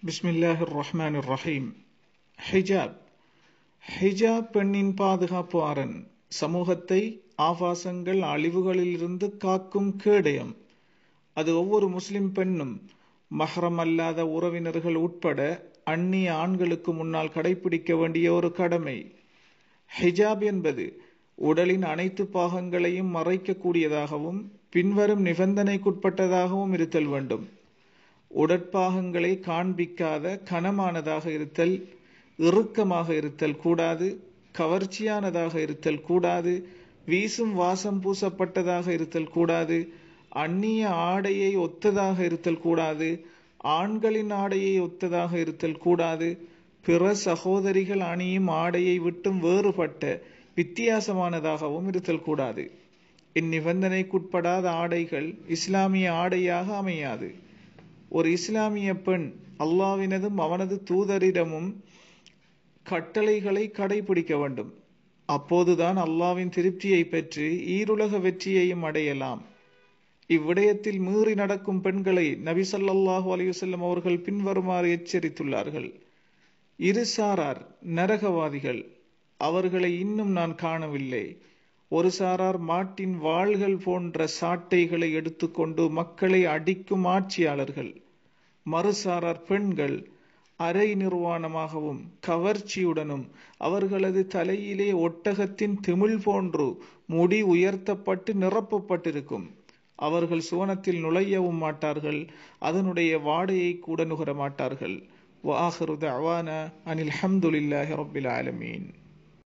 பிஸ்மில்லாஹிர் ரஹ்மானிர் ரஹீம் ஹிஜாப் ஹிஜாப் பெண்ணின் பாதுகாப்பு அரண் சமூகத்தை ஆபாசங்கள் அழிவுகளிலிருந்து காக்கும் கேடயம் அது ஒவ்வொரு முஸ்லிம் பெண்ணும் மஹரம் அல்லாத உறவினர்கள் உட்பட அந்நிய ஆண்களுக்கு முன்னால் கடைபிடிக்க வேண்டிய ஒரு கடமை ஹிஜாப் என்பது உடலின் அனைத்து பாகங்களையும் மறைக்கக்கூடியதாகவும் பின்வரும் நிபந்தனைக்குட்பட்டதாகவும் இருத்தல் வேண்டும் உடற்பாகங்களை காண்பிக்காத கனமானதாக இருத்தல் இறுக்கமாக இருத்தல் கூடாது கவர்ச்சியானதாக இருத்தல் கூடாது வீசும் வாசம் பூசப்பட்டதாக இருத்தல் கூடாது அந்நிய ஆடையை ஒத்ததாக இருத்தல் கூடாது ஆண்களின் ஆடையை ஒத்ததாக இருத்தல் கூடாது பிற சகோதரிகள் அணியும் ஆடையை விட்டும் வேறுபட்ட வித்தியாசமானதாகவும் இருத்தல் கூடாது இந்நிபந்தனைக்குட்படாத ஆடைகள் இஸ்லாமிய ஆடையாக அமையாது ஒரு இஸ்லாமிய பெண் அல்லாவினதும் அவனது தூதரிடமும் கட்டளைகளை கடைபிடிக்க வேண்டும் அப்போதுதான் அல்லாவின் திருப்தியை பெற்று ஈருலக வெற்றியையும் அடையலாம் இவ்விடயத்தில் மீறி நடக்கும் பெண்களை நபி சல்லாஹூ அலையுசல்லம் அவர்கள் பின்வருமாறு எச்சரித்துள்ளார்கள் இரு சாரார் நரகவாதிகள் அவர்களை இன்னும் நான் காணவில்லை ஒரு சாரார் மாட்டின் வாள்கள் போன்ற சாட்டைகளை எடுத்துக்கொண்டு மக்களை அடிக்கும் ஆட்சியாளர்கள் மறுசாரார் பெண்கள் அரை நிர்வாணமாகவும் கவர்ச்சியுடனும் அவர்களது தலையிலே ஒட்டகத்தின் திமிழ் போன்று முடி உயர்த்தப்பட்டு நிரப்பப்பட்டிருக்கும் அவர்கள் சுவனத்தில் நுழையவும் மாட்டார்கள் அதனுடைய வாடையை கூட நுகர மாட்டார்கள் வாஹரு தவான அனில் ஹம்துலில்லாஹி ரபில் ஆலமீன்